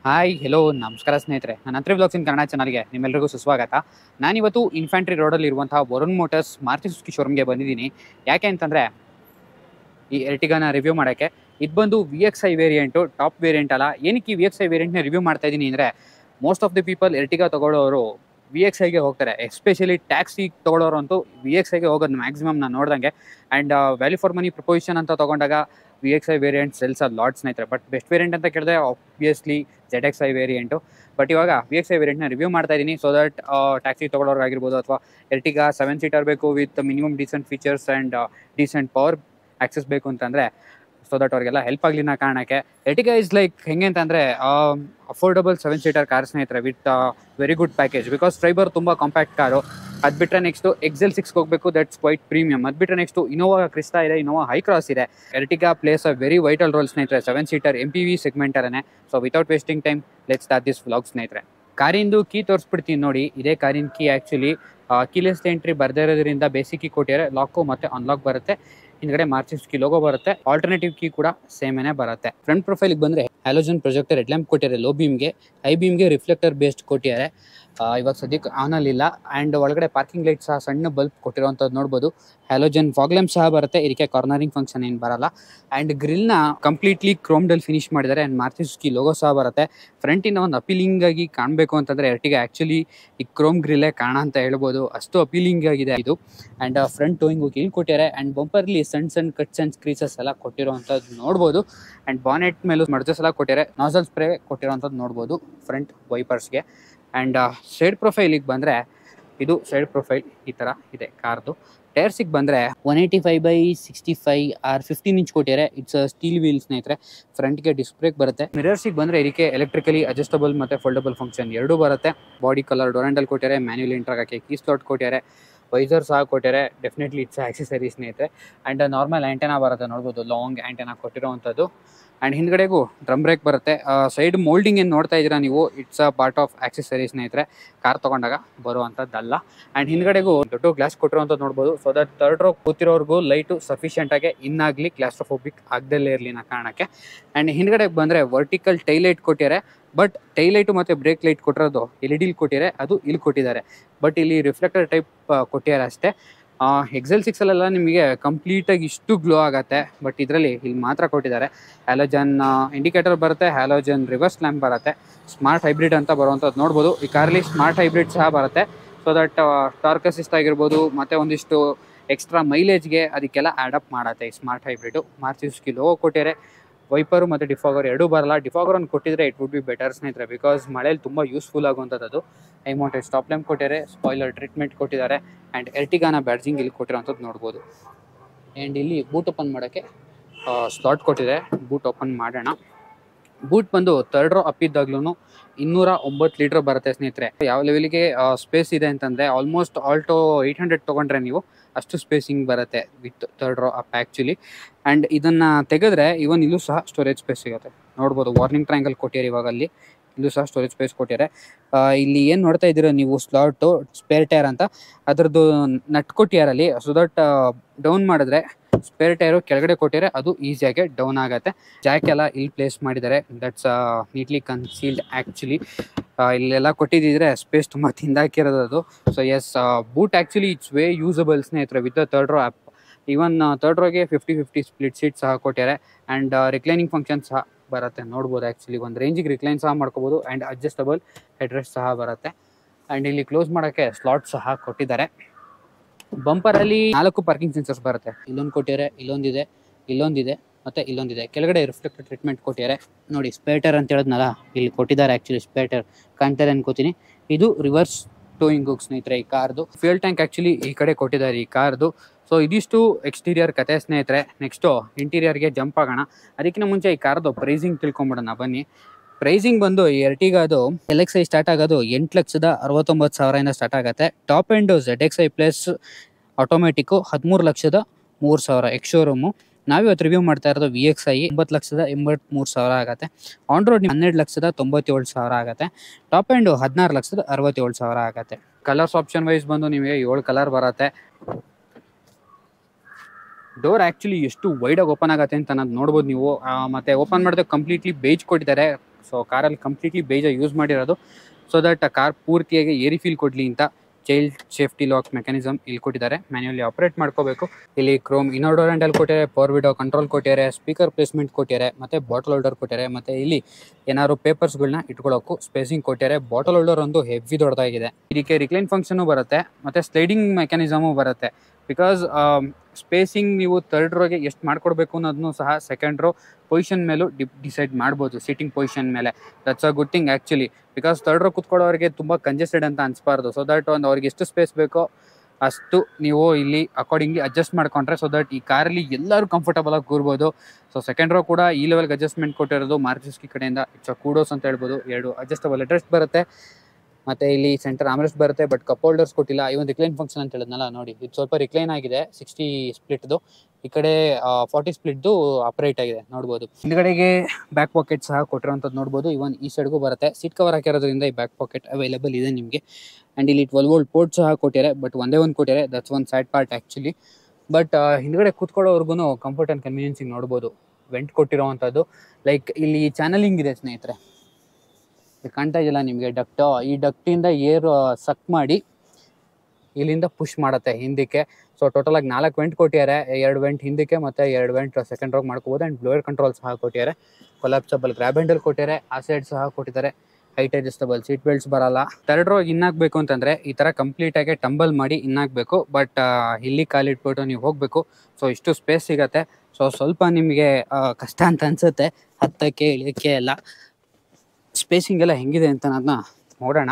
hi hello ನಮಸ್ಕಾರ ಸ್ನೇಹಿತರೆ ನನ್ನ ಹತ್ರ ಬ್ಲಾಗ್ಸ್ ಇನ್ ಕನ್ನಡ ಚಾನಲ್ಗೆ ನಿಮ್ಮೆಲ್ಲರಿಗೂ ಸುಸ್ವಾಗತ ನಾನಿವತ್ತು ಇನ್ಫ್ಯಾಂಟ್ರಿ ರೋಡಲ್ಲಿ ಇರುವಂತಹ ವರುಣ್ ಮೋಟರ್ಸ್ ಮಾರುತಿ ಸುಸ್ಕಿ ಶೋರೂಮ್ಗೆ ಬಂದಿದ್ದೀನಿ ಯಾಕೆ ಅಂತಂದರೆ ಈ ಎರ್ಟಿಗಾನ ರಿವ್ಯೂ ಮಾಡೋಕ್ಕೆ ಇದು ಬಂದು V X I variant top variant ಅಲ್ಲ ಏನಕ್ಕೆ ಈ ವಿ ಎಕ್ಸ್ ಐ ವೇರಿಯಂಟ್ನ ರಿವ್ಯೂ ಮಾಡ್ತಾ ಇದ್ದೀನಿ ಅಂದರೆ most of the people Ertiga ತೊಗೊಳ್ಳೋರು ವಿ ಎಕ್ಸ್ ಐಗೆ ಹೋಗ್ತಾರೆ ಎಸ್ಪೆಷಲಿ ಟ್ಯಾಕ್ಸಿ ತೊಗೊಳ್ಳೋರು ಅಂತೂ ವಿ ಎಕ್ಸ್ ಐಗೆ ಹೋಗೋದು ಮ್ಯಾಕ್ಸಿಮಮ್ ನಾನು ನೋಡ್ದಂಗೆ and value for money proposition ಅಂತ ತೊಗೊಂಡಾಗ V X I variant sells a lot ಸ್ನೇಹಿತರೆ ಬಟ್ ಬೆಸ್ಟ್ ವೇರಿಯಂಟ್ ಅಂತ ಕೇಳಿದ್ರೆ obviously Z X I variant but ಇವಾಗ ವಿ ಎಕ್ಸ್ ಐ ವೇರಿಯಂಟ್ನ ರಿವ್ಯೂ ಮಾಡ್ತಾ ಇದ್ದೀನಿ ಸೊ ದಟ್ ಟ್ಯಾಕ್ಸಿ ತೊಗೊಳೋರಾಗಿರ್ಬೋದು ಅಥವಾ ಎರ್ಟಿಗಾ ಸೆವೆನ್ ಸೀಟರ್ ಬೇಕು with minimum decent features and decent power access ಬೇಕು ಅಂತಂದರೆ ಸೊ ದಟ್ ಅವ್ರಿಗೆಲ್ಲ ಹೆಲ್ಪ್ ಆಗಲಿ ನಾ ಕಾರಣಕ್ಕೆ ಎರ್ಟಿಗಾ ಇಸ್ ಲೈಕ್ ಹೆಂಗೆ ಅಂತಂದರೆ ಅಫೋರ್ಡಬಲ್ ಸೆವೆನ್ ಸೀಟರ್ ಕಾರ್ ಸ್ನೇಹಿತರೆ with very good package because Triber ತುಂಬ ಕಾಂಪ್ಯಾಕ್ಟ್ ಕಾರು ಅದು ಬಿಟ್ಟರೆ ನೆಕ್ಸ್ಟು ಎಕ್ಸೆಲ್ ಸಿಕ್ಸ್ಗೆ ಹೋಗಬೇಕು ದಟ್ಸ್ ಕ್ವೈಟ್ ಪ್ರೀಮಿಯಮ್ ಅದು ಬಿಟ್ಟರೆ ನೆಕ್ಸ್ಟು ಇನೋವಾ ಕ್ರಿಸ್ಟಾ ಇದೆ ಇನೋವಾ ಹೈ ಕ್ರಾಸ್ ಇದೆ Ertiga plays a very vital role ಸ್ನೇಹಿತರೆ seven seater M P V ಸೆಗ್ಮೆಂಟರೇ so without wasting time let start this vlog ಸ್ನೇಹಿತರೆ ಕಾರಿಂದು ಕೀ ತೋರಿಸ್ಬಿಡ್ತೀನಿ ನೋಡಿ ಇದೇ ಕಾರಿನ ಕೀ ಆ್ಯಕ್ಚುಲಿ ಕೀಲೆಸ್ ಎಂಟ್ರಿ ಬರ್ದೇ ಇರೋದ್ರಿಂದ ಬೇಸಿಕ್ ಕೀ ಕೊಟ್ಟಿದ್ದಾರೆ ಲಾಕು ಮತ್ತು ಅನ್ಲಾಕ್ ಬರುತ್ತೆ ಹಿಂದ್ಗಡೆ ಮಾರ್ಚಿಸ್ ಕೀ ಲೋಗೋ ಬರುತ್ತೆ ಆಲ್ಟರ್ನೇಟಿವ್ ಕೀ ಕೂಡ ಸೇಮೇನೆ ಬರುತ್ತೆ ಫ್ರಂಟ್ ಪ್ರೊಫೈಲ್ಗೆ ಬಂದರೆ ಹ್ಯಾಲೋಜನ್ ಪ್ರೊಜೆಕ್ಟರ್ ಹೆಡ್ ಲ್ಯಾಂಪ್ ಕೊಟ್ಟಿದ್ದಾರೆ ಲೋ ಬೀಮ್ಗೆ ಹೈ ಬೀಮ್ಗೆ ರಿಫ್ಲೆಕ್ಟರ್ ಬೇಸ್ಡ್ ಕೊಟ್ಟಿದ್ದಾರೆ ಆ, ಇವಾಗ ಸದ್ಯಕ್ಕೆ ಆನಲ್ಲಿಲ್ಲ ಆ್ಯಂಡ್ ಒಳಗಡೆ ಪಾರ್ಕಿಂಗ್ ಲೈಟ್ ಸಹ ಸಣ್ಣ ಬಲ್ಬ್ ಕೊಟ್ಟಿರೋಂಥದ್ದು ನೋಡ್ಬೋದು ಹ್ಯಾಲೋಜನ್ ಫಾಗ್ಲೆಮ್ ಸಹ ಬರುತ್ತೆ ಇದಕ್ಕೆ ಕಾರ್ನರಿಂಗ್ ಫಂಕ್ಷನ್ ಏನು ಬರಲ್ಲ ಆ್ಯಂಡ್ ಗ್ರಿಲ್ನ ಕಂಪ್ಲೀಟ್ಲಿ ಕ್ರೋಮ್ಡಲ್ಲಿ ಫಿನಿಶ್ ಮಾಡಿದ್ದಾರೆ ಆ್ಯಂಡ್ ಮಾರ್ತಿ ಸುಸ್ಕಿ ಲೋಗೋ ಸಹ ಬರುತ್ತೆ ಫ್ರಂಟಿನ ಒಂದು ಅಪೀಲಿಂಗ್ ಆಗಿ ಕಾಣಬೇಕು ಅಂತಂದರೆ ಎರ್ಟಿಗೆ ಆ್ಯಕ್ಚುಲಿ ಈ ಕ್ರೋಮ್ ಗ್ರಿಲ್ಲೇ ಕಾಣ ಅಂತ ಹೇಳ್ಬೋದು ಅಷ್ಟು ಅಪೀಲಿಂಗ್ ಆಗಿದೆ ಇದು ಆ್ಯಂಡ್ ಫ್ರಂಟ್ ಟೋಯಿಂಗ್ ಇಲ್ಲಿ ಕೊಟ್ಟಿದ್ದಾರೆ ಆ್ಯಂಡ್ ಬಂಪರ್ಲಿ ಸಣ್ಣ ಸಣ್ಣ ಕಟ್ಸ್ ಆ್ಯಂಡ್ ಕ್ರೀಸಸ್ ಎಲ್ಲ ಕೊಟ್ಟಿರೋವಂಥದ್ದು ನೋಡ್ಬೋದು ಆ್ಯಂಡ್ ಬಾನೆಟ್ ಮೇಲೂ ಮರ್ಜಸ್ ಎಲ್ಲ ಕೊಟ್ಟಿದ್ದಾರೆ ನಾಸಲ್ ಸ್ಪ್ರೇ ಕೊಟ್ಟಿರೋವಂಥದ್ದು ನೋಡ್ಬೋದು ಫ್ರಂಟ್ ವೈಪರ್ಸ್ಗೆ ಆ್ಯಂಡ್ ಸೈಡ್ ಪ್ರೊಫೈಲಿಗೆ ಬಂದರೆ ಇದು ಸೈಡ್ ಪ್ರೊಫೈಲ್ ಈ ಥರ ಇದೆ ಕಾರ್ದು ಟೈರ್ಸಿಗೆ ಬಂದರೆ one eighty five by sixty five R fifteen inch ಕೊಟ್ಟಿದ್ದಾರೆ ಇಟ್ಸ್ ಸ್ಟೀಲ್ ವೀಲ್ ಸ್ನೇಹಿತರೆ ಫ್ರಂಟ್ಗೆ ಡಿಸ್ಕ್ ಬ್ರೇಕ್ ಬರುತ್ತೆ ಮಿರರ್ಸಿಗೆ ಬಂದರೆ ಇದಕ್ಕೆ ಎಲೆಕ್ಟ್ರಿಕಲಿ ಅಡ್ಜಸ್ಟಬಲ್ ಮತ್ತು ಫೋಲ್ಡಬಲ್ ಫಂಕ್ಷನ್ ಎರಡೂ ಬರುತ್ತೆ ಬಾಡಿ ಕಲರ್ ಡೋರೆಂಡಲ್ ಕೊಟ್ಟಿದ್ದಾರೆ ಮ್ಯಾನ್ಯುಲ್ ಇಂಟ್ರಾಗಕ್ಕೆ ಕೀ ಸ್ಲಾಟ್ ಕೊಟ್ಟಿದ್ದಾರೆ ವೈಸರ್ ಸಹ ಕೊಟ್ಟಿದ್ದಾರೆ ಡೆಫಿನೆಟ್ಲಿ ಇಟ್ಸ್ ಆಕ್ಸೆಸರಿ ಸ್ನೇಹಿತರೆ ಆ್ಯಂಡ್ ನಾರ್ಮಲ್ ಆ್ಯಂಟೆನಾ ಬರುತ್ತೆ ನೋಡ್ಬೋದು ಲಾಂಗ್ ಆ್ಯಂಟೆನಾ ಕೊಟ್ಟಿರೋವಂಥದ್ದು ಆ್ಯಂಡ್ ಹಿಂದ್ಗಡೆಗೂ ಡ್ರಮ್ ಬ್ರೇಕ್ ಬರುತ್ತೆ ಸೈಡ್ ಮೋಲ್ಡಿಂಗ್ ಏನು ನೋಡ್ತಾ ಇದ್ದೀರಾ ನೀವು it's a part of accessory ಸ್ನೇಹಿತರೆ ಕಾರ್ ತೊಗೊಂಡಾಗ ಬರುವಂಥದ್ದಲ್ಲ ಆ್ಯಂಡ್ ಹಿಂದ್ಗಡೆಗೂ ದೊಡ್ಡ ಗ್ಲಾಸ್ ಕೊಟ್ಟಿರೋಂಥದ್ದು ನೋಡ್ಬೋದು ಸೊ ದಟ್ ತರ್ಡ್ ರೋ ಕೂತಿರೋರ್ಗೂ ಲೈಟು ಸಫಿಷಿಯೆಂಟಾಗಿ ಇನ್ನಾಗಲಿ ಕ್ಲಾಸ್ಟ್ರೋಫೋಬಿಕ್ ಆಗದಲ್ಲೇ ಇರಲಿ ನಾ ಕಾರಣಕ್ಕೆ ಆ್ಯಂಡ್ ಹಿಂದ್ಗಡೆಗೆ ಬಂದರೆ ವರ್ಟಿಕಲ್ ಟೈಲೈಟ್ ಕೊಟ್ಟಿದ್ದಾರೆ ಬಟ್ ಟೈಲೈಟು ಮತ್ತು ಬ್ರೇಕ್ ಲೈಟ್ ಕೊಟ್ಟಿರೋದು ಎಲ್ ಇ ಡಿಲಿ ಕೊಟ್ಟಿದ್ದಾರೆ ಅದು ಇಲ್ಲಿ ಕೊಟ್ಟಿದ್ದಾರೆ ಬಟ್ ಇಲ್ಲಿ ರಿಫ್ಲೆಕ್ಟರ್ ಟೈಪ್ ಕೊಟ್ಟಿದ್ದಾರೆ ಅಷ್ಟೇ ಎಕ್ಸೆಲ್ ಸಿಕ್ಸಲ್ಲೆಲ್ಲ ನಿಮಗೆ ಕಂಪ್ಲೀಟಾಗಿ ಇಷ್ಟು ಗ್ಲೋ ಆಗುತ್ತೆ ಬಟ್ ಇದರಲ್ಲಿ ಇಲ್ಲಿ ಮಾತ್ರ ಕೊಟ್ಟಿದ್ದಾರೆ ಹ್ಯಾಲೋಜನ್ ಇಂಡಿಕೇಟರ್ ಬರುತ್ತೆ ಹ್ಯಾಲೋಜನ್ ರಿವರ್ಸ್ ಲ್ಯಾಂಪ್ ಬರುತ್ತೆ ಸ್ಮಾರ್ಟ್ ಹೈಬ್ರಿಡ್ ಅಂತ ಬರುವಂಥದ್ದು ನೋಡ್ಬೋದು ಈ ಕಾರಲ್ಲಿ ಸ್ಮಾರ್ಟ್ ಹೈಬ್ರಿಡ್ ಸಹ ಬರುತ್ತೆ ಸೊ ದಟ್ ಟಾರ್ಕ್ ಅಸಿಸ್ಟ್ ಆಗಿರ್ಬೋದು ಮತ್ತು ಒಂದಿಷ್ಟು ಎಕ್ಸ್ಟ್ರಾ ಮೈಲೇಜ್ಗೆ ಅದಕ್ಕೆಲ್ಲ ಆ್ಯಡಪ್ ಮಾಡುತ್ತೆ ಈ ಸ್ಮಾರ್ಟ್ ಹೈಬ್ರಿಡು ಮಾರ್ಚಿ ಸುಸ್ಕಿ ಲೋ ಕೊಟ್ಟಿದ್ದಾರೆ ವೈಪರು ಮತ್ತು ಡಿಫಾಗರ್ ಎರಡೂ ಬರಲ್ಲ ಡಿಫಾಗರ್ ಒಂದು ಕೊಟ್ಟಿದ್ರೆ ಇಟ್ ವುಡ್ ಬಿ ಬೆಟರ್ ಸ್ನೇಹಿತರೆ ಬಿಕಾಸ್ ಮಳೇಲಿ ತುಂಬ ಯೂಸ್ಫುಲ್ ಆಗುವಂಥದ್ದು ಅದು ಹೈ ಮೌಂಟೆಡ್ ಸ್ಟಾಪ್ ಲ್ಯಾಂಪ್ ಕೊಟ್ಟಿದ್ದಾರೆ ಸ್ಪಾಯ್ಲರ್ ಟ್ರೀಟ್ಮೆಂಟ್ ಕೊಟ್ಟಿದ್ದಾರೆ ಆ್ಯಂಡ್ ಎರ್ಟಿಗಾನ ಬ್ಯಾಡ್ಜಿಂಗ್ ಇಲ್ಲಿ ಕೊಟ್ಟಿರೋಂಥದ್ದು ನೋಡ್ಬೋದು ಆ್ಯಂಡ್ ಇಲ್ಲಿ ಬೂಟ್ ಓಪನ್ ಮಾಡೋಕ್ಕೆ ಸ್ಲಾಟ್ ಕೊಟ್ಟಿದೆ ಬೂಟ್ ಓಪನ್ ಮಾಡೋಣ ಬೂಟ್ ಬಂದು ತರ್ಡ್ ರೋ ಅಪ್ಪಿದ್ದಾಗ್ಲೂ ಇನ್ನೂರ ಒಂಬತ್ತು ಲೀಟ್ರ್ ಬರುತ್ತೆ ಸ್ನೇಹಿತರೆ ಯಾವ ಲೆವೆಲಿಗೆ ಸ್ಪೇಸ್ ಇದೆ ಅಂತಂದರೆ ಆಲ್ಮೋಸ್ಟ್ ಆಲ್ಟೋ ಏಯ್ಟ್ ಹಂಡ್ರೆಡ್ ತೊಗೊಂಡ್ರೆ ನೀವು ಅಷ್ಟು ಸ್ಪೇಸಿಂಗ್ ಬರುತ್ತೆ with third row up actually and ಇದನ್ನು ತೆಗೆದ್ರೆ ಇವನ್ ಇಲ್ಲೂ ಸಹ ಸ್ಟೋರೇಜ್ ಸ್ಪೇಸ್ ಸಿಗುತ್ತೆ ನೋಡ್ಬೋದು ವಾರ್ನಿಂಗ್ ಟ್ರಯಾಂಗಲ್ ಕೊಟ್ಟಿದ್ದಾರೆ ಇವಾಗ ಅಲ್ಲಿ ಇಲ್ಲೂ ಸಹ ಸ್ಟೋರೇಜ್ ಸ್ಪೇಸ್ ಕೊಟ್ಟಿದ್ದಾರೆ ಆ, ಇಲ್ಲಿ ಏನು ನೋಡ್ತಾ ಇದ್ದೀರೋ ನೀವು ಸ್ಲಾಟು ಸ್ಪೇರ್ ಟೈರ್ ಅಂತ ಅದರದ್ದು ನಟ್ ಕೊಟ್ಟಿಯಾರಲ್ಲಿ ಸೊ ದಟ್ ಡೌನ್ ಮಾಡಿದ್ರೆ ಸ್ಪೇರ್ ಟೈರು ಕೆಳಗಡೆ ಕೊಟ್ಟಿದ್ದಾರೆ ಅದು ಈಸಿಯಾಗಿ ಡೌನ್ ಆಗುತ್ತೆ ಜಾಕ್ ಎಲ್ಲ ಇಲ್ಲಿ ಪ್ಲೇಸ್ ಮಾಡಿದ್ದಾರೆ ದಟ್ಸ್ ನೀಟ್ಲಿ ಕನ್ಸೀಲ್ಡ್ ಆ್ಯಕ್ಚುಲಿ ಇಲ್ಲೆಲ್ಲ ಕೊಟ್ಟಿದ್ದಿದ್ರೆ ಸ್ಪೇಸ್ ತುಂಬ ತಿಂದಾಕಿರೋದು ಅದು so as boot actually it's way usable ಸ್ನೇಹಿತರೆ with third row up even third ರೋಗೆ ಫಿಫ್ಟಿ ಫಿಫ್ಟಿ ಸ್ಪ್ಲಿಟ್ ಸೀಟ್ ಸಹ ಕೊಟ್ಟಿದ್ದಾರೆ ಆ್ಯಂಡ್ ರಿಕ್ಲೈನಿಂಗ್ ಫಂಕ್ಷನ್ ಸಹ ಬರುತ್ತೆ ನೋಡ್ಬೋದು ಆ್ಯಕ್ಚುಲಿ ಒಂದು ರೇಂಜಿಗೆ ರಿಕ್ಲೈನ್ ಸಹ ಮಾಡ್ಕೋಬೋದು ಆ್ಯಂಡ್ ಅಡ್ಜಸ್ಟಬಲ್ ಹೆಡ್ರೆಸ್ಟ್ ಸಹ ಬರುತ್ತೆ ಆ್ಯಂಡ್ ಇಲ್ಲಿ ಕ್ಲೋಸ್ ಮಾಡೋಕ್ಕೆ ಸ್ಲಾಟ್ ಸಹ ಕೊಟ್ಟಿದ್ದಾರೆ ಬಂಪರಲ್ಲಿ ನಾಲ್ಕು ಪಾರ್ಕಿಂಗ್ ಸೆನ್ಸರ್ಸ್ ಬರುತ್ತೆ ಇಲ್ಲೊಂದು ಕೊಟ್ಟಿದ್ದಾರೆ ಇಲ್ಲೊಂದಿದೆ ಇಲ್ಲೊಂದಿದೆ ಮತ್ತೆ ಇಲ್ಲೊಂದಿದೆ ಕೆಳಗಡೆ ರಿಫ್ಲೆಕ್ಟರ್ ಟ್ರೀಟ್ಮೆಂಟ್ ಕೊಟ್ಟಿದ್ದಾರೆ ನೋಡಿ ಸ್ಪೇಟರ್ ಅಂತ ಹೇಳಿದ್ನಲ್ಲ ಇಲ್ಲಿ ಕೊಟ್ಟಿದ್ದಾರೆ ಆ್ಯಕ್ಚುಲಿ ಸ್ಪೇಟರ್ ಕಾಣ್ತಾರೆ ಅನ್ಕೋತೀನಿ ಇದು ರಿವರ್ಸ್ ಟೋಯಿಂಗ್ ಹೋಗಿ ಸ್ನೇಹಿತರೆ ಈ ಕಾರ್ದು ಫ್ಯೂಲ್ ಟ್ಯಾಂಕ್ ಆ್ಯಕ್ಚುಲಿ ಈ ಕಡೆ ಕೊಟ್ಟಿದ್ದಾರೆ ಈ ಕಾರ್ದು ಸೊ ಇದಿಷ್ಟು ಎಕ್ಸ್ಟೀರಿಯರ್ ಕತೆ ಸ್ನೇಹಿತರೆ ನೆಕ್ಸ್ಟು ಇಂಟೀರಿಯರ್ಗೆ ಜಂಪ್ ಆಗೋಣ ಅದಕ್ಕಿಂತ ಮುಂಚೆ ಈ ಕಾರ್ದು ಪ್ರೈಸಿಂಗ್ ತಿಳ್ಕೊಂಬಿಡೋಣ ಬನ್ನಿ ಪ್ರೈಸಿಂಗ್ ಬಂದು ಈ ಎರ್ಟಿಗಾದು ಎಲ್ ಎಕ್ಸ್ ಐ ಸ್ಟಾರ್ಟ್ ಆಗೋದು ಎಂಟು ಲಕ್ಷದ ಅರವತ್ತೊಂಬತ್ತು ಸಾವಿರದಿಂದ ಸ್ಟಾರ್ಟ್ ಆಗುತ್ತೆ top end Z X I plus automatic ಹದಿಮೂರು ಲಕ್ಷದ ಮೂರು ಸಾವಿರ ಎಕ್ಸ್ ಶೋರೂಮು ನಾವಿವತ್ತು ರಿವ್ಯೂ ಮಾಡ್ತಾ ಇರೋದು ವಿ ಎಕ್ಸ್ ಐ ಒಂಬತ್ತು ಲಕ್ಷದ ಎಂಬತ್ಮೂರು ಸಾವಿರ ಆಗುತ್ತೆ ಆನ್ ರೋಡ್ ಹನ್ನೆರಡು ಲಕ್ಷದ ತೊಂಬತ್ತೇಳು ಸಾವಿರ ಆಗುತ್ತೆ ಟಾಪ್ ಎಂಡು ಹದಿನಾರು ಲಕ್ಷದ ಅರವತ್ತೇಳು ಸಾವಿರ ಆಗುತ್ತೆ ಕಲರ್ಸ್ ಆಪ್ಷನ್ ವೈಸ್ ಬಂದು ನಿಮಗೆ ಏಳು ಕಲರ್ ಬರುತ್ತೆ ಡೋರ್ ಆ್ಯಕ್ಚುಲಿ ಎಷ್ಟು ವೈಡಾಗಿ ಓಪನ್ ಆಗುತ್ತೆ ಅಂತ ಅನ್ನೋದು ನೋಡ್ಬೋದು ನೀವು ಆ, ಮತ್ತೆ ಓಪನ್ ಮಾಡಿದ್ರೆ ಕಂಪ್ಲೀಟ್ಲಿ ಬೇಜ್ ಕೊಟ್ಟಿದ್ದಾರೆ ಸೊ ಕಾರಲ್ಲಿ ಕಂಪ್ಲೀಟ್ಲಿ ಬೇಜ ಯೂಸ್ ಮಾಡಿರೋದು ಸೊ ದಟ್ ಆ ಕಾರ್ ಪೂರ್ತಿಯಾಗಿ ಏರಿ ಫೀಲ್ ಕೊಡಲಿ ಅಂತ ಚೈಲ್ಡ್ ಸೇಫ್ಟಿ ಲಾಕ್ ಮೆಕ್ಯಾನಿಸಮ್ ಇಲ್ಲಿ ಕೊಟ್ಟಿದ್ದಾರೆ ಮ್ಯಾನ್ಯಲಿ ಆಪರೇಟ್ ಮಾಡ್ಕೋಬೇಕು ಇಲ್ಲಿ ಕ್ರೋಮ್ ಇನೋಡೋರ್ ಹ್ಯಾಂಡಲ್ ಕೊಟ್ಟಿದ್ದಾರೆ ಪವರ್ ವಿಡೋ ಕಂಟ್ರೋಲ್ ಕೊಟ್ಟಿದ್ದಾರೆ ಸ್ಪೀಕರ್ ಪ್ಲೇಸ್ಮೆಂಟ್ ಕೊಟ್ಟಿದ್ದಾರೆ ಮತ್ತೆ ಬಾಟಲ್ ಹೋಲ್ಡರ್ ಕೊಟ್ಟಿದ್ದಾರೆ ಮತ್ತೆ ಇಲ್ಲಿ ಏನಾದ್ರು ಪೇಪರ್ಸ್ಗಳನ್ನ ಇಟ್ಕೊಳ್ಳೋಕ್ಕೂ ಸ್ಪೇಸಿಂಗ್ ಕೊಟ್ಟಿದ್ದಾರೆ ಬಾಟಲ್ ಹೋಲ್ಡರ್ ಒಂದು ಹೆವಿ ದೊಡ್ಡದಾಗಿದೆ ಇದಕ್ಕೆ ರಿಕ್ಲೈನ್ ಫಂಕ್ಷನು ಬರುತ್ತೆ ಮತ್ತೆ ಸ್ಲೈಡಿಂಗ್ ಮೆಕ್ಯಾನಿಸಮು ಬರುತ್ತೆ ಬಿಕಾಸ್ ಸ್ಪೇಸಿಂಗ್ ನೀವು ಥರ್ಡ್ ರೋಗೆ ಎಷ್ಟು ಮಾಡ್ಕೊಡ್ಬೇಕು ಅನ್ನೋದನ್ನು ಸಹ ಸೆಕೆಂಡ್ ರೋ ಪೊಸಿಷನ್ ಮೇಲೂ ಡಿ ಡಿಸೈಡ್ ಮಾಡ್ಬೋದು ಸೀಟಿಂಗ್ ಪೊಸಿಷನ್ ಮೇಲೆ that's a good thing actually because third row ಕುತ್ಕೊಳ್ಳೋರಿಗೆ ತುಂಬ ಕಂಜೆಸ್ಟೆಡ್ ಅಂತ ಅನ್ಸ್ಬಾರ್ದು ಸೊ ದಟ್ ಒಂದು ಅವ್ರಿಗೆ ಎಷ್ಟು ಸ್ಪೇಸ್ ಬೇಕೋ ಅಷ್ಟು ನೀವು ಇಲ್ಲಿ ಅಕಾರ್ಡಿಂಗ್ಲಿ ಅಡ್ಜಸ್ಟ್ ಮಾಡ್ಕೊಂಡ್ರೆ ಸೊ ದಟ್ ಈ ಕಾರಲ್ಲಿ ಎಲ್ಲರೂ ಕಂಫರ್ಟಬಲ್ ಆಗಿ ಕೂರ್ಬೋದು ಸೊ ಸೆಕೆಂಡ್ ರೋ ಕೂಡ ಈ ಲೆವೆಲ್ಗೆ ಅಡ್ಜಸ್ಟ್ಮೆಂಟ್ ಕೊಟ್ಟಿರೋದು ಮಾರ್ಜಿಸ್ಕಿ ಕಡೆಯಿಂದ ಇಟ್ಸ್ ಅ ಕೂಡೋಸ್ ಅಂತ ಹೇಳ್ಬೋದು ಎರಡು ಅಡ್ಜಸ್ಟಬಲ್ ಅಡ್ರೆಸ್ಟ್ ಬರುತ್ತೆ ಮತ್ತೆ ಇಲ್ಲಿ ಸೆಂಟರ್ ಆಮ್ರೆಸ್ಟ್ ಬರುತ್ತೆ ಬಟ್ ಕಪ್ ಹೋಲ್ಡರ್ಸ್ ಕೊಟ್ಟಿಲ್ಲ ಈ ಒಂದು ರಿಕ್ಲೈನ್ ಫಂಕ್ಷನ್ ಅಂತ ಹೇಳಿದ್ನಲ್ಲ ನೋಡಿ ಇದು ಸ್ವಲ್ಪ ರಿಕ್ಲೈನ್ ಆಗಿದೆ ಸಿಕ್ಸ್ಟಿ ಸ್ಪ್ಲಿಟ್ದು ಈ ಕಡೆ ಫಾರ್ಟಿ ಸ್ಪ್ಲಿಟ್ದು ಅಪ್ರೈಟ್ ಆಗಿದೆ ನೋಡ್ಬೋದು ಹಿಂದ್ಗಡೆಗೆ ಬ್ಯಾಕ್ ಪಾಕೆಟ್ ಸಹ ಕೊಟ್ಟಿರೋಂಥದ್ದು ನೋಡ್ಬೋದು ಇವನ್ ಈ ಸೈಡ್ಗೂ ಬರುತ್ತೆ ಸೀಟ್ ಕವರ್ ಹಾಕಿರೋದ್ರಿಂದ ಈ ಬ್ಯಾಕ್ ಪಾಕೆಟ್ ಅವೈಲೇಬಲ್ ಇದೆ ನಿಮಗೆ ಆ್ಯಂಡ್ ಇಲ್ಲಿ ಟ್ವೆಲ್ ವೋಲ್ಟ್ ಪೋರ್ಟ್ ಸಹ ಕೊಟ್ಟಿದ್ದಾರೆ ಬಟ್ ಒಂದೇ ಒಂದು ಕೊಟ್ಟಿದ್ದಾರೆ that's one side part actually but ಹಿಂದ್ಗಡೆ ಕೂತ್ಕೊಳ್ಳೋರ್ಗು ಕಂಫರ್ಟ್ ಆ್ಯಂಡ್ ಕನ್ವೀನಿಯನ್ಸಿಗೆ ನೋಡ್ಬೋದು ವೆಂಟ್ ಕೊಟ್ಟಿರೋವಂಥದ್ದು ಲೈಕ್ ಇಲ್ಲಿ ಚಾನಲಿಂಗ್ ಇದೆ ಸ್ನೇಹಿತರೆ ಇಲ್ಲಿ ಕಾಣ್ತಾ ಇದೆಯಲ್ಲ ನಿಮಗೆ ಡಕ್ಟ್ ಈ ಡಕ್ಟಿಂದ ಏರ್ ಸಕ್ ಮಾಡಿ ಇಲ್ಲಿಂದ ಪುಷ್ ಮಾಡುತ್ತೆ ಹಿಂದಕ್ಕೆ ಸೊ ಟೋಟಲ್ ಆಗಿ ನಾಲ್ಕು ವೆಂಟ್ ಕೊಟ್ಟಿದ್ದಾರೆ ಎರಡು ವೆಂಟ್ ಹಿಂದಕ್ಕೆ ಮತ್ತೆ ಎರಡು ವೆಂಟ್ ಸೆಕೆಂಡ್ ರೋಗ್ ಮಾಡ್ಕೋಬೋದು ಆ್ಯಂಡ್ ಬ್ಲೋಯರ್ ಕಂಟ್ರೋಲ್ ಸಹ ಕೊಟ್ಟಿದ್ದಾರೆ ಕೊಲಾಪ್ಸಬಲ್ ಗ್ರ್ಯಾಬ್ ಹ್ಯಾಂಡಲ್ ಕೊಟ್ಟಿದ್ದಾರೆ ಆ ಸೈಡ್ ಸಹ ಕೊಟ್ಟಿದ್ದಾರೆ ಹೈಟ್ ಅಡ್ಜಸ್ಟಬಲ್ ಸೀಟ್ ಬೆಲ್ಟ್ಸ್ ಬರಲ್ಲ ಥರ್ಡ್ ರೋಗ್ ಇನ್ನಾಗಬೇಕು ಅಂತಂದ್ರೆ ಈ ಥರ ಕಂಪ್ಲೀಟ್ ಆಗಿ ಟಂಬಲ್ ಮಾಡಿ ಇನ್ನಾಗಬೇಕು ಬಟ್ ಇಲ್ಲಿ ಕಾಲಿಟ್ಬಿಟ್ಟು ನೀವು ಹೋಗಬೇಕು ಸೊ ಇಷ್ಟು ಸ್ಪೇಸ್ ಸಿಗತ್ತೆ ಸೊ ಸ್ವಲ್ಪ ನಿಮಗೆ ಕಷ್ಟ ಅಂತ ಅನ್ಸುತ್ತೆ ಹತ್ತಕ್ಕೆ ಇಳಿಯೋಕ್ಕೆ ಎಲ್ಲ ಸ್ಪೇಸಿಂಗ್ ಎಲ್ಲ ಹೆಂಗಿದೆ ಅಂತ ಅದನ್ನ ನೋಡೋಣ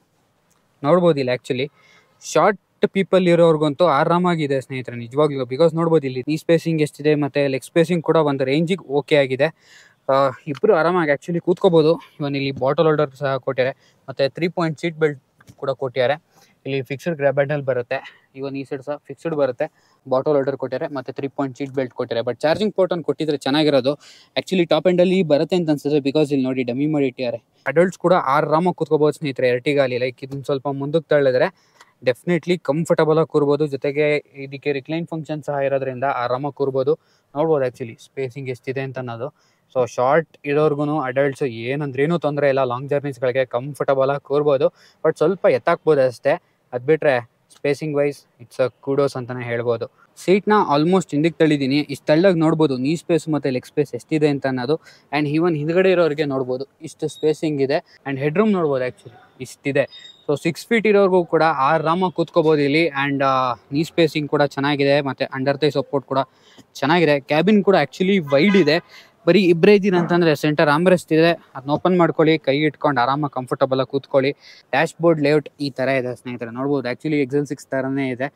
ನೋಡ್ಬೋದು ಇಲ್ಲಿ ಆ್ಯಕ್ಚುಲಿ ಶಾರ್ಟ್ ಪೀಪಲ್ ಇರೋರ್ಗಂತೂ ಆರಾಮಾಗಿದೆ ಸ್ನೇಹಿತರೆ ನಿಜವಾಗ್ಲೂ ಬಿಕಾಸ್ ನೋಡ್ಬೋದು ಇಲ್ಲಿ ಈ ಸ್ಪೇಸಿಂಗ್ ಎಷ್ಟಿದೆ ಮತ್ತೆ ಲೆಗ್ ಸ್ಪೇಸಿಂಗ್ ಕೂಡ ಒಂದು ರೇಂಜಿಗೆ ಓಕೆ ಆಗಿದೆ ಆ, ಇಬ್ರು ಆರಾಮಾಗಿ ಆ್ಯಕ್ಚುಲಿ ಕೂತ್ಕೋಬೋದು ಇವನ್ ಇಲ್ಲಿ ಬಾಟಲ್ ಹೋಲ್ಡರ್ ಸಹ ಕೊಟ್ಟಿದ್ದಾರೆ ಮತ್ತೆ ತ್ರೀ ಪಾಯಿಂಟ್ ಸೀಟ್ ಬೆಲ್ಟ್ ಕೂಡ ಕೊಟ್ಟಿದ್ದಾರೆ ಇಲ್ಲಿ ಫಿಕ್ಸ್ಡ್ ಗ್ರ್ಯಾಬ್ ಹ್ಯಾಂಡಲ್ ಬರುತ್ತೆ ಇವನ್ ಈ ಸೈಡ್ ಸಹ ಫಿಕ್ಸ್ಡ್ ಬರುತ್ತೆ ಬಾಟಲ್ ಹೋಲ್ಡರ್ ಕೊಟ್ಟಿದ್ದಾರೆ ಮತ್ತೆ ತ್ರೀ ಪಾಯಿಂಟ್ ಸೀಟ್ ಬೆಲ್ಟ್ ಕೊಟ್ಟಿದ್ದಾರೆ ಬಟ್ ಚಾರ್ಜಿಂಗ್ ಪೋರ್ಟ್ ಅನ್ನು ಕೊಟ್ಟಿದ್ರೆ ಚೆನ್ನಾಗಿರೋದು ಆ್ಯಕ್ಚುಲಿ ಟಾಪ್ ಎಂಡಲ್ಲಿ ಬರುತ್ತೆ ಅಂತ ಅನ್ಸುತ್ತೆ ಬಿಕಾಸ್ ಇಲ್ಲಿ ನೋಡಿ ಡಮ್ಮಿ ಮಾಡಿ ಇಟ್ಟಿದ್ದಾರೆ ಅಡಲ್ಟ್ಸ್ ಕೂಡ ಆರಾಮಾಗಿ ಕೂತ್ಕೋಬೋದು ಸ್ನೇಹಿತರೆ ಎರಟಿಗಾಲಿ ಲೈಕ್ ಇದನ್ನ ಸ್ವಲ್ಪ ಮುಂದಕ್ಕೆ ತಳ್ಳಿದ್ರೆ ಡೆಫಿನೆಟ್ಲಿ ಕಂಫರ್ಟಬಲ್ ಆಗಿ ಕೂರ್ಬೋದು ಜೊತೆಗೆ ಇದಕ್ಕೆ ರಿಕ್ಲೈನ್ ಫಂಕ್ಷನ್ ಸಹ ಇರೋದ್ರಿಂದ ಆರಾಮಾಗಿ ಕೂರ್ಬೋದು ನೋಡ್ಬೋದು ಆ್ಯಕ್ಚುಲಿ ಸ್ಪೇಸಿಂಗ್ ಎಷ್ಟಿದೆ ಅಂತ ಅನ್ನೋದು ಸೊ ಶಾರ್ಟ್ ಇರೋರ್ಗು ಅಡಲ್ಟ್ಸ್ ಏನಂದ್ರೇನು ತೊಂದರೆ ಇಲ್ಲ ಲಾಂಗ್ ಜರ್ನೀಸ್ಗಳಿಗೆ ಕಂಫರ್ಟಬಲ್ ಆಗಿ ಕೂರ್ಬೋದು ಬಟ್ ಸ್ವಲ್ಪ ಎತ್ತಾಕ್ಬೋದು ಅಷ್ಟೇ ಅದು ಬಿಟ್ರೆ spacing wise it's a kudos ಅಂತಾನೆ ಹೇಳ್ಬೋದು ಸೀಟ್ನ ಆಲ್ಮೋಸ್ಟ್ ಹಿಂದಕ್ಕೆ ತಳ್ಳಿದ್ದೀನಿ ಇಷ್ಟು ತಳ್ಳಾಗಿ ನೋಡ್ಬೋದು ನೀ ಸ್ಪೇಸ್ ಮತ್ತು ಲೆಗ್ ಸ್ಪೇಸ್ ಎಷ್ಟಿದೆ ಅಂತ ಅನ್ನೋದು ಆ್ಯಂಡ್ ಈವನ್ ಹಿಂದ್ಗಡೆ ಇರೋರಿಗೆ ನೋಡ್ಬೋದು ಇಷ್ಟು ಸ್ಪೇಸಿಂಗ್ ಇದೆ ಆ್ಯಂಡ್ ಹೆಡ್ ರೂಮ್ ನೋಡ್ಬೋದು ಆ್ಯಕ್ಚುಲಿ ಇಷ್ಟಿದೆ ಸೊ ಸಿಕ್ಸ್ ಫೀಟ್ ಇರೋರ್ಗೂ ಕೂಡ ಆರಾಮಾಗಿ ಕೂತ್ಕೋಬೋದು ಇಲ್ಲಿ ಆ್ಯಂಡ್ ನೀ ಸ್ಪೇಸಿಂಗ್ ಕೂಡ ಚೆನ್ನಾಗಿದೆ ಮತ್ತು ಅಂಡರ್ ತೈ ಸಪೋರ್ಟ್ ಕೂಡ ಚೆನ್ನಾಗಿದೆ ಕ್ಯಾಬಿನ್ ಕೂಡ ಆ್ಯಕ್ಚುಲಿ ವೈಡ್ ಇದೆ ಬರೀ ಇಬ್ಬರೇ ಇದ್ದೀರಾ ಅಂತಂದರೆ ಸೆಂಟರ್ ಆಮ್ರೆಸ್ಟ್ ಇದೆ ಅದನ್ನ ಓಪನ್ ಮಾಡ್ಕೊಳ್ಳಿ ಕೈ ಇಟ್ಕೊಂಡು ಆರಾಮಾಗಿ ಕಂಫರ್ಟಬಲ್ ಆಗಿ ಕೂತ್ಕೊಳ್ಳಿ ಡ್ಯಾಶ್ ಬೋರ್ಡ್ ಲೇಔಟ್ ಈ ಥರ ಇದೆ ಸ್ನೇಹಿತರೆ ನೋಡ್ಬೋದು ಆ್ಯಕ್ಚುಲಿ ಎಕ್ಸೆಲ್ ಸಿಕ್ಸ್ ಥರನೇ ಇದೆ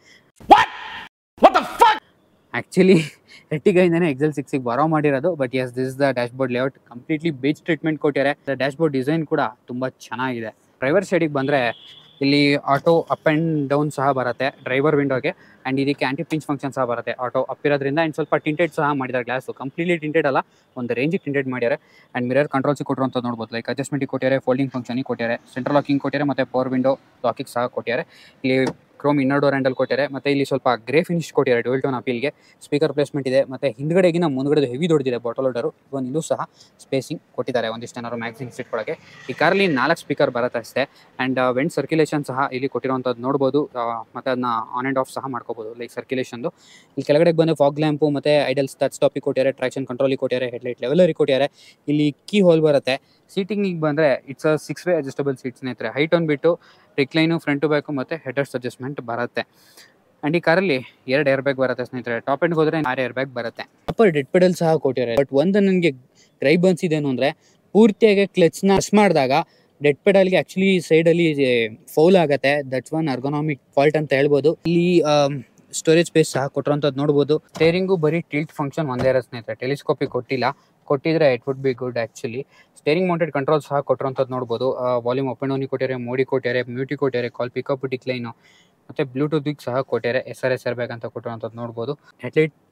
ಆ್ಯಕ್ಚುಲಿ ಎಟ್ಟಿಗೈಂದನೇ ಎಕ್ಸೆಲ್ ಸಿಕ್ಸಿಗೆ ಬರೋ ಮಾಡಿರೋದು but as this the dashboard layout completely beige treatment ಕೊಟ್ಟಿದ್ದಾರೆ ಡ್ಯಾಶ್ ಬೋರ್ಡ್ ಡಿಸೈನ್ ಕೂಡ ತುಂಬ ಚೆನ್ನಾಗಿದೆ ಡ್ರೈವರ್ ಸೈಡಿಗೆ ಬಂದರೆ ಇಲ್ಲಿ ಆಟೋ ಅಪ್ ಆ್ಯಂಡ್ ಡೌನ್ ಸಹ ಬರುತ್ತೆ ಡ್ರೈವರ್ ವಿಂಡೋಗೆ ಆ್ಯಂಡ್ ಇದಕ್ಕೆ ಆಂಟಿ ಪಿಂಚ್ ಫಂಕ್ಷನ್ ಸಹ ಬರುತ್ತೆ ಆಟೋ ಅಪ್ ಇರೋದ್ರಿಂದ ಆ್ಯಂಡ್ ಸ್ವಲ್ಪ ಟಿಂಟೆಡ್ ಸಹ ಮಾಡಿದ್ದಾರೆ ಗ್ಲಾಸು ಕಂಪ್ಲೀಟ್ಲಿ ಟಿಂಟೆಡ್ ಅಲ್ಲ ಒಂದು ರೇಂಜಿಗೆ ಟಿಂಟೆಡ್ ಮಾಡ್ಯಾರೆ ಆ್ಯಂಡ್ ಮಿರರ್ ಕಂಟ್ರೋಲ್ಸ್ ಕೊಟ್ಟಿರೋಂಥ ನೋಡ್ಬೋದು ಲೈಕ್ ಅಡ್ಜಸ್ಟ್ಮೆಂಟಿಗೆ ಕೊಟ್ಟಿದ್ದಾರೆ ಫೋಲ್ಡಿಂಗ್ ಫಂಕ್ಷನಿಗೆ ಕೊಟ್ಟಿದ್ದಾರೆ ಸೆಂಟ್ರಲ್ ಲಾಕಿಂಗ್ ಕೊಟ್ಟಿದ್ದಾರೆ ಮತ್ತು ಪವರ್ ವಿಂಡೋ ಲಾಕಿಂಗ್ ಸಹ ಕೊಟ್ಟಿದ್ದಾರೆ ಇಲ್ಲಿ ಕ್ರೋಮ್ ಇನ್ನರ್ ಡೋರ್ ಹ್ಯಾಂಡಲ್ ಕೊಟ್ಟಿದ್ದಾರೆ ಮತ್ತೆ ಇಲ್ಲಿ ಸ್ವಲ್ಪ ಗ್ರೇ ಫಿನಿಶ್ ಕೊಟ್ಟಿದ್ದಾರೆ ಡುವೆಲ್ ಟೋನ್ ಅಪೀಲ್ಗೆ ಸ್ಪೀಕರ್ ಪ್ಲೇಸ್ಮೆಂಟ್ ಇದೆ ಮತ್ತೆ ಹಿಂದ್ಗಡೆಗಿನ ಮುಂದ್ಗಡೆ ಹೆವಿ ದೊಡ್ಡದಿದೆ ಬಾಟಲ್ ಹೋಲ್ಡರು ಇವನ್ ಇಲ್ಲೂ ಸಹ ಸ್ಪೇಸಿಂಗ್ ಕೊಟ್ಟಿದ್ದಾರೆ ಒಂದಿಷ್ಟು ಏನಾದ್ರು ಮ್ಯಾಗ್ಝಿನ್ ಇಟ್ಕೊಳ್ಳೋಕೆ ಈ ಕಾರಲ್ಲಿ ನಾಲ್ಕು ಸ್ಪೀಕರ್ ಬರುತ್ತೆ ಅಷ್ಟೇ ಆ್ಯಂಡ್ ವೆಂಟ್ ಸರ್ಕ್ಯುಲೇಷನ್ ಸಹ ಇಲ್ಲಿ ಕೊಟ್ಟಿರುವಂಥದ್ದು ನೋಡ್ಬೋದು ಆ, ಮತ್ತೆ ಅದನ್ನ ಆನ್ ಆ್ಯಂಡ್ ಆಫ್ ಸಹ ಮಾಡ್ಕೋಬೋದು ಲೈಕ್ ಸರ್ಕ್ಯುಲೇಷನ್ದು ಇಲ್ಲಿ ಕೆಳಗಡೆ ಬಂದು ಫಾಗ್ ಲ್ಯಾಂಪು ಮತ್ತೆ ಐಡಲ್ ಸ್ಟಾಟ್ ಸ್ಟಾಪಿಗೆ ಕೊಟ್ಟಿದ್ದಾರೆ ಟ್ರಾಕ್ಷನ್ ಕಂಟ್ರೋಲಿಗೆ ಕೊಟ್ಟಿದ್ದಾರೆ ಹೆಡ್ಲೈಟ್ ಲೆವೆಲರಿಗೆ ಕೊಟ್ಟಿದ್ದಾರೆ ಇಲ್ಲಿ ಕೀ ಹೋಲ್ ಬರುತ್ತೆ ಸೀಟಿಂಗಿಗೆ ಬಂದರೆ it's a six way adjustable seat ಸ್ನೇಹಿತರೆ ಹೈಟ್ ಅಂದ್ಬಿಟ್ಟು ರಿಕ್ಲೈನು ಫ್ರಂಟು ಬ್ಯಾಕು ಮತ್ತು ಹೆಡರ್ಸ್ ಅಡ್ಜಸ್ಟ್ಮೆಂಟ್ ಬರುತ್ತೆ ಆ್ಯಂಡ್ ಈ ಕಾರಲ್ಲಿ ಎರಡು ಏರ್ ಬ್ಯಾಗ್ ಬರುತ್ತೆ ಸ್ನೇಹಿತರೆ ಟಾಪ್ ಎಂಡ್ ಹೋದ್ರೆ ಆರು ಏರ್ ಬ್ಯಾಗ್ ಬರುತ್ತೆ ಅಪ್ಪರ್ ಡೆಡ್ ಪೆಡಲ್ ಸಹ ಕೊಟ್ಟಿದ್ದಾರೆ ಬಟ್ ಒಂದು ನನಗೆ ಗ್ರೈಬ್ ಅನ್ಸಿದೇನು ಅಂದರೆ ಪೂರ್ತಿಯಾಗಿ ಕ್ಲಚ್ನ ಅಸ್ ಮಾಡಿದಾಗ ಡೆಡ್ ಪೆಡಲ್ಗೆ ಆ್ಯಕ್ಚುಲಿ ಸೈಡಲ್ಲಿ ಫೌಲ್ ಆಗುತ್ತೆ ದಟ್ಸ್ ಒನ್ ಅರ್ಗೊನಾಮಿಕ್ ಫಾಲ್ಟ್ ಅಂತ ಹೇಳ್ಬೋದು ಇಲ್ಲಿ ಸ್ಟೋರೇಜ್ ಸ್ಪೇಸ್ ಸಹ ಕೊಟ್ಟಿರೋಂಥದ್ದು ನೋಡ್ಬೋದು ಸ್ಟೇರಿಂಗು ಬರೀ ಟಿಲ್ಟ್ ಫಂಕ್ಷನ್ ಒಂದೇ ಇರೋ ಸ್ನೇಹಿತರೆ ಟೆಲಿಸ್ಕೋಪಿಗೆ ಕೊಟ್ಟಿಲ್ಲ ಕೊಟ್ಟಿದ್ರೆ it would be good actually steering mounted control ಸಹ ಕೊಟ್ಟಿರೋಂಥದ್ದು ನೋಡ್ಬೋದು ವಾಲ್ಯೂಮ್ ಓಪನ್ ಓನಿ ಕೊಟ್ಟಿದ್ದಾರೆ ಮೋಡಿ ಕೊಟ್ಟಿದ್ದಾರೆ ಮ್ಯೂಟಿ ಕೊಟ್ಟಿದ್ದಾರೆ ಕಾಲ್ ಪಿಕಪ್ ಡಿಕ್ಲೈನು ಮತ್ತು ಬ್ಲೂಟೂತ್ಗೆ ಸಹ ಕೊಟ್ಟಿದ್ದಾರೆ S R S air bag ಅಂತ ಕೊಟ್ಟಿರೋಂಥದ್ದು ನೋಡ್ಬೋದು ಹೆಡ್ಲೈಟ್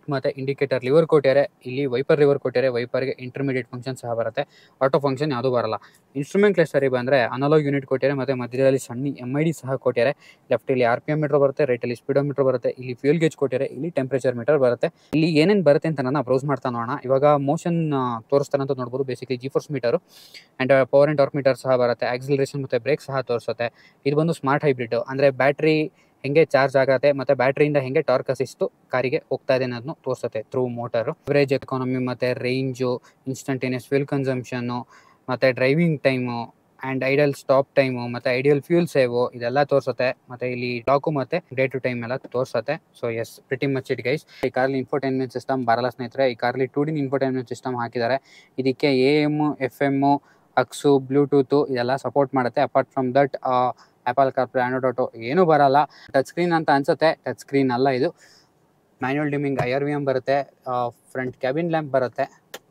ಮತ್ತು ಇಂಡಿಕೇಟರ್ ಲಿವರ್ ಕೊಟ್ಟಿದ್ದಾರೆ ಇಲ್ಲಿ ವೈಪರ್ ಲಿವರ್ ಕೊಟ್ಟಿದ್ದಾರೆ ವೈಪರ್ಗೆ ಇಂಟರ್ಮೀಡಿಯೇಟ್ ಫಂಕ್ಷನ್ ಸಹ ಬರುತ್ತೆ ಆಟೋ ಫಂಕ್ಷನ್ ಯಾವುದೂ ಬರಲ್ಲ ಇನ್ಸ್ಟ್ರೂಮೆಂಟ್ ಕ್ಲಸ್ಟರಿಗೆ ಬಂದರೆ ಅನಲಾಗ್ ಯೂನಿಟ್ ಕೊಟ್ಟಿದ್ದಾರೆ ಮತ್ತು ಮಧ್ಯದಲ್ಲಿ ಸಣ್ಣ ಎಮ್ ಐ ಡಿ ಸಹ ಕೊಟ್ಟಿದ್ದಾರೆ ಲೆಫ್ಟಲ್ಲಿ ಆರ್ ಪಿ ಎಮ್ ಮೀಟರ್ ಬರುತ್ತೆ ರೈಟಲ್ಲಿ ಸ್ಪೀಡೋಮೀಟರ್ ಬರುತ್ತೆ ಇಲ್ಲಿ ಫ್ಯೂಲ್ ಗೇಜ್ ಕೊಟ್ಟಿದ್ದಾರೆ ಇಲ್ಲಿ ಟೆಂಪ್ರೇಚರ್ ಮೀಟರ್ ಬರುತ್ತೆ ಇಲ್ಲಿ ಏನೇನು ಬರುತ್ತೆ ಅಂತ ನಾನು ಬ್ರೌಸ್ ಮಾಡ್ತಾ ನೋಡೋಣ ಇವಾಗ ಮೋಷನ್ ತೋರಿಸ್ತಾನೆ ಅಂತ ನೋಡ್ಬೋದು basically G force meter and power and torque meter ಸಹ ಬರುತ್ತೆ ಆಕ್ಸಿಲರೇಷನ್ ಮತ್ತು ಬ್ರೇಕ್ ಸಹ ತೋರಿಸುತ್ತೆ ಇದು ಬಂದು ಸ್ಮಾರ್ಟ್ ಹೈಬ್ರಿಡ್ ಅಂದರೆ ಬ್ಯಾಟ್ರಿ ಹೆಂಗೆ ಚಾರ್ಜ್ ಆಗತ್ತೆ ಮತ್ತು ಬ್ಯಾಟ್ರಿಯಿಂದ ಹೆಂಗೆ ಟಾರ್ಕ್ ಅಸಿಸ್ಟು ಕಾರಿಗೆ ಹೋಗ್ತಾ ಇದೆ ಅನ್ನೋದನ್ನು ತೋರಿಸುತ್ತೆ ಥ್ರೂ ಮೋಟರು ಅವರೇಜ್ ಎಕಾನಮಿ ಮತ್ತು ರೇಂಜು ಇನ್ಸ್ಟಂಟೇನಿಯಸ್ ಫ್ಯೂಲ್ ಕನ್ಸಂಪ್ಷನ್ನು ಮತ್ತು driving time and idle stop time ಮತ್ತು ಐಡಿಯಲ್ ಫ್ಯೂಲ್ ಸೇವು ಇದೆಲ್ಲ ತೋರಿಸುತ್ತೆ ಮತ್ತು ಇಲ್ಲಿ ಲಾಕು ಮತ್ತು ಡೇ ಟು ಟೈಮ್ ಎಲ್ಲ ತೋರಿಸುತ್ತೆ so as pretty much it guys ಈ ಕಾರಲ್ಲಿ ಇನ್ಫೋಟೈನ್ಮೆಂಟ್ ಸಿಸ್ಟಮ್ ಬರಲ್ಲ ಸ್ನೇಹಿತರೆ ಈ ಕಾರಲ್ಲಿ ಟೂ ಡಿನ್ ಇನ್ಫೋಟೈನ್ಮೆಂಟ್ ಸಿಸ್ಟಮ್ ಹಾಕಿದ್ದಾರೆ ಇದಕ್ಕೆ A M F M aux Bluetooth ಇದೆಲ್ಲ ಸಪೋರ್ಟ್ ಮಾಡುತ್ತೆ apart from that Apple CarPlay Android Auto ಏನೂ ಬರಲ್ಲ ಟಚ್ ಸ್ಕ್ರೀನ್ ಅಂತ ಅನ್ಸುತ್ತೆ ಟಚ್ ಸ್ಕ್ರೀನ್ ಅಲ್ಲ ಇದು manual dimming I R V M ಬರುತ್ತೆ ಫ್ರಂಟ್ ಕ್ಯಾಬಿನ್ ಲ್ಯಾಂಪ್ ಬರುತ್ತೆ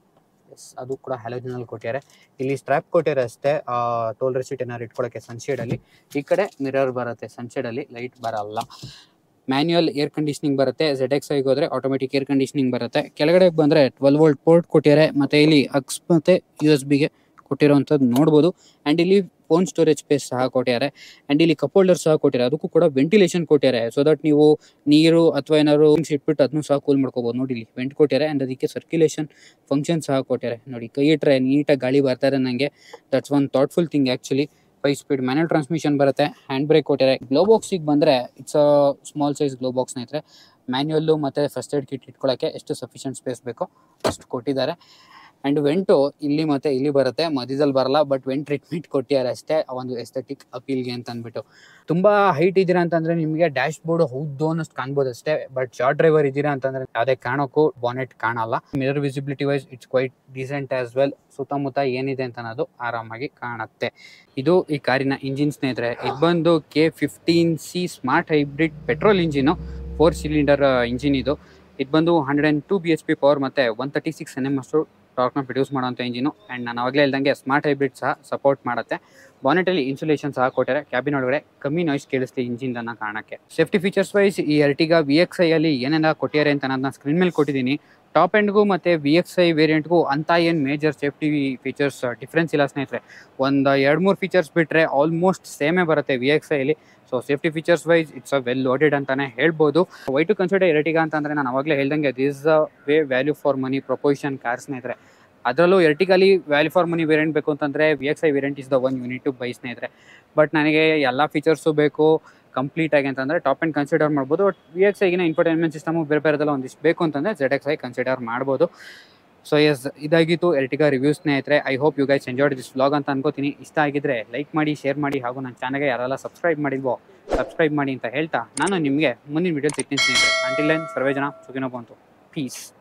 ಎಸ್ ಅದು ಕೂಡ ಹ್ಯಾಲೋಜಿನಲ್ ಕೊಟ್ಟಿದ್ದಾರೆ ಇಲ್ಲಿ ಸ್ಟ್ರ್ಯಾಪ್ ಕೊಟ್ಟಿದ್ದಾರೆ ಅಷ್ಟೇ ಟೋಲ್ ರೆಸಿಟ್ ಏನಾದ್ರು ಇಟ್ಕೊಳ್ಳೋಕ್ಕೆ ಸನ್ಶೇಡಲ್ಲಿ ಈ ಕಡೆ ಮಿರರ್ ಬರುತ್ತೆ ಸನ್ಶೇಡಲ್ಲಿ ಲೈಟ್ ಬರಲ್ಲ ಮ್ಯಾನ್ಯುಯಲ್ ಏರ್ ಕಂಡೀಷನಿಂಗ್ ಬರುತ್ತೆ ಝೆಡ್ ಎಕ್ಸ್ ಐಗೆ ಹೋದರೆ ಆಟೋಮೆಟಿಕ್ ಏರ್ ಕಂಡೀಷನಿಂಗ್ ಬರುತ್ತೆ ಕೆಳಗಡೆ ಬಂದರೆ ಟ್ವೆಲ್ ವೋಲ್ಟ್ ಪೋರ್ಟ್ ಕೊಟ್ಟಿದ್ದಾರೆ ಮತ್ತು ಇಲ್ಲಿ ಅಕ್ಸ್ ಮತ್ತು ಯು ಎಸ್ ಬಿಗೆ ಕೊಟ್ಟಿರೋವಂಥದ್ದು ನೋಡ್ಬೋದು ಆ್ಯಂಡ್ ಇಲ್ಲಿ ಫೋನ್ ಸ್ಟೋರೇಜ್ ಸ್ಪೇಸ್ ಸಹ ಕೊಟ್ಟಿದ್ದಾರೆ ಆ್ಯಂಡ್ ಇಲ್ಲಿ ಕಪ್ ಹೋಲ್ಡರ್ ಸಹ ಕೊಟ್ಟಿದ್ದಾರೆ ಅದಕ್ಕೂ ಕೂಡ ವೆಂಟಿಲೇಷನ್ ಕೊಟ್ಟಿದ್ದಾರೆ ಸೊ ದಟ್ ನೀವು ನೀರು ಅಥವಾ ಏನಾದ್ರು ಇಟ್ಬಿಟ್ಟು ಅದನ್ನು ಸಹ ಕೂಲ್ ಮಾಡ್ಕೋಬೋದು ನೋಡಿ ಇಲ್ಲಿ ವೆಂಟ್ ಕೊಟ್ಟಿದ್ದಾರೆ ಆ್ಯಂಡ್ ಅದಕ್ಕೆ ಸರ್ಕ್ಯುಲೇಷನ್ ಫಂಕ್ಷನ್ ಸಹ ಕೊಟ್ಟಿದ್ದಾರೆ ನೋಡಿ ಕೈ ಇಟ್ಟರೆ ನೀಟಾಗಿ ಗಾಳಿ ಬರ್ತಾರೆ ನನಗೆ that's one thoughtful thing actually five speed manual transmission ಬರುತ್ತೆ ಹ್ಯಾಂಡ್ ಬ್ರೇಕ್ ಕೊಟ್ಟಿದ್ದಾರೆ ಗ್ಲೋ ಬಾಕ್ಸಿಗೆ ಬಂದರೆ it's a small size glove box ಸ್ನೇಹಿತರೆ ಮ್ಯಾನ್ಯುವಲ್ಲು ಮತ್ತು ಫಸ್ಟ್ ಏಡ್ ಕಿಟ್ ಇಟ್ಕೊಳ್ಳೋಕ್ಕೆ ಎಷ್ಟು ಸಫಿಷಿಯಂಟ್ ಸ್ಪೇಸ್ ಬೇಕೋ ಅಷ್ಟು ಕೊಟ್ಟಿದ್ದಾರೆ ಆ್ಯಂಡ್ ವೆಂಟು ಇಲ್ಲಿ ಮತ್ತು ಇಲ್ಲಿ ಬರುತ್ತೆ ಮಧ್ಯದಲ್ಲಿ ಬರಲ್ಲ ಬಟ್ ವೆಂಟ್ ಟ್ರೀಟ್ಮೆಂಟ್ ಕೊಟ್ಟಿದ್ದಾರೆ ಅಷ್ಟೇ ಆ ಒಂದು ಎಸ್ಥೆಟಿಕ್ ಅಪೀಲ್ಗೆ ಅಂತ ಅಂದ್ಬಿಟ್ಟು ತುಂಬ ಹೈಟ್ ಇದ್ದೀರಾ ಅಂತಂದರೆ ನಿಮಗೆ ಡ್ಯಾಶ್ ಬೋರ್ಡ್ ಹೌದು ಅನ್ನೋಷ್ಟು ಕಾಣ್ಬೋದು ಅಷ್ಟೇ ಬಟ್ ಶಾರ್ಟ್ ಡ್ರೈವರ್ ಇದ್ದೀರಾ ಅಂತಂದರೆ ಯಾವುದೇ ಕಾರಣಕ್ಕೂ ಬಾನೆಟ್ ಕಾಣಲ್ಲ mirror visibility wise it's quite decent as well ಸುತ್ತಮುತ್ತ ಏನಿದೆ ಅಂತ ಅನ್ನೋದು ಆರಾಮಾಗಿ ಕಾಣುತ್ತೆ ಇದು ಈ ಕಾರಿನ ಇಂಜಿನ್ ಸ್ನೇಹಿತರೆ ಇದು ಬಂದು K fifteen C smart hybrid petrol engine four cylinder engine ಇದು ಇದು ಬಂದು hundred and two B H P power ಮತ್ತು one thirty six N M ಅಷ್ಟು ಟಾರ್ಕ್ನ ಪ್ರೊಡ್ಯೂಸ್ ಮಾಡೋಂಥ ಇಂಜಿನು ಆ್ಯಂಡ್ ನಾನು ಅವಾಗಲೇ ಹೇಳ್ದಂಗೆ ಸ್ಮಾರ್ಟ್ ಹೈಬ್ರಿಡ್ ಸಹ ಸಪೋರ್ಟ್ ಮಾಡುತ್ತೆ ಬಾನೆಟಲ್ಲಿ ಇನ್ಸುಲೇಷನ್ ಸಹ ಕೊಟ್ಟಾರೆ ಕ್ಯಾಬಿನ್ ಒಳಗಡೆ ಕಮ್ಮಿ ನಾಯ್ಸ್ ಕೇಳಿಸ್ಲಿ ಇಂಜಿನ್ ಅನ್ನ ಕಾರಣಕ್ಕೆ ಸೇಫ್ಟಿ ಫೀಚರ್ಸ್ ವೈಸ್ ಈ ಎರ್ಟಿಗ ವಿ ಎಕ್ಸ್ ಐ ಅಲ್ಲಿ ಏನೆಲ್ಲ ಕೊಟ್ಟಿದ್ದಾರೆ ಅಂತ ನಾನು ಸ್ಕ್ರೀನ್ ಮೇಲೆ ಕೊಟ್ಟಿದ್ದೀನಿ ಟಾಪ್ ಎಂಡ್ಗೂ ಮತ್ತು ವಿ ಎಕ್ಸ್ ಐ ವೇರಿಯಂಟ್ಗೂ ಅಂತ ಏನು ಮೇಜರ್ ಸೇಫ್ಟಿ ಫೀಚರ್ಸ್ ಡಿಫ್ರೆನ್ಸ್ ಇಲ್ಲ ಸ್ನೇಹಿತರೆ ಒಂದು ಎರಡು ಮೂರು ಫೀಚರ್ಸ್ ಬಿಟ್ಟರೆ ಆಲ್ಮೋಸ್ಟ್ ಸೇಮೇ ಬರುತ್ತೆ ವಿ ಎಕ್ಸ್ ಐಲಿ so safety features wise it's a well loaded ಅಂತಾನೆ ಹೇಳ್ಬೋದು ವೈ ಟು ಕನ್ಸಿಡರ್ ಎರ್ಟಿಗ ಅಂತಂದರೆ ನಾನು ಅವಾಗಲೇ ಹೇಳ್ದಂಗೆ this a way value for money proposition car ಸ್ನೇಹಿತರೆ ಅದರಲ್ಲೂ ಎರ್ಟಿಕಲಿ ವ್ಯಾಲ್ಯೂ ಫಾರ್ ಮನಿ ವೇರಿಯಂಟ್ ಬೇಕು ಅಂತಂದರೆ V X I variant is the one you need to buy ಸ್ನೇಹಿತರೆ ಬಟ್ ನನಗೆ ಎಲ್ಲ ಫೀಚರ್ಸು ಬೇಕು ಕಂಪ್ಲೀಟ್ ಆಗಿ ಅಂತಂದರೆ ಟಾಪ್ ಆ್ಯಂಡ್ ಕನ್ಸಿಡರ್ ಮಾಡ್ಬೋದು ಬಟ್ ವಿ ಎಕ್ಸ್ ಐಗಿನ ಇನ್ಫರ್ಟೈನ್ಮೆಂಟ್ ಸಿಸ್ಟಮು ಬೇರೆ ಬೇರೆದೆಲ್ಲ ಒಂದಿಷ್ಟು ಬೇಕು ಅಂತಂದರೆ ಜೆಡ್ ಎಕ್ಸ್ ಐ ಕನ್ಸಿಡರ್ ಮಾಡ್ಬೋದು ಸೊ ಎಸ್ ಇದಾಗಿತ್ತು ಎರ್ಟಿಗಾ ರಿವ್ಯೂ ಸ್ನೇಹಿತರೆ I hope you guys enjoyed this vlog ಅಂತ ಅನ್ಕೋತೀನಿ ಇಷ್ಟ ಆಗಿದ್ರೆ ಲೈಕ್ ಮಾಡಿ ಶೇರ್ ಮಾಡಿ ಹಾಗೂ ನನ್ನ ಚಾನಲ್ಗೆ ಯಾರೆಲ್ಲ ಸಬ್ಸ್ಕ್ರೈಬ್ ಮಾಡಿಲ್ವೋ ಸಬ್ಸ್ಕ್ರೈಬ್ ಮಾಡಿ ಅಂತ ಹೇಳ್ತಾ ನಾನು ನಿಮಗೆ ಮುಂದಿನ ವಿಡಿಯೋ ಸಿಗ್ತೀನಿ ಸ್ನೇಹಿತರೆ ಅಂಟಿಲ್ ಸರ್ವೇ ಜನ ಸುಖಿನೋ ಬಂತು ಪೀಸ್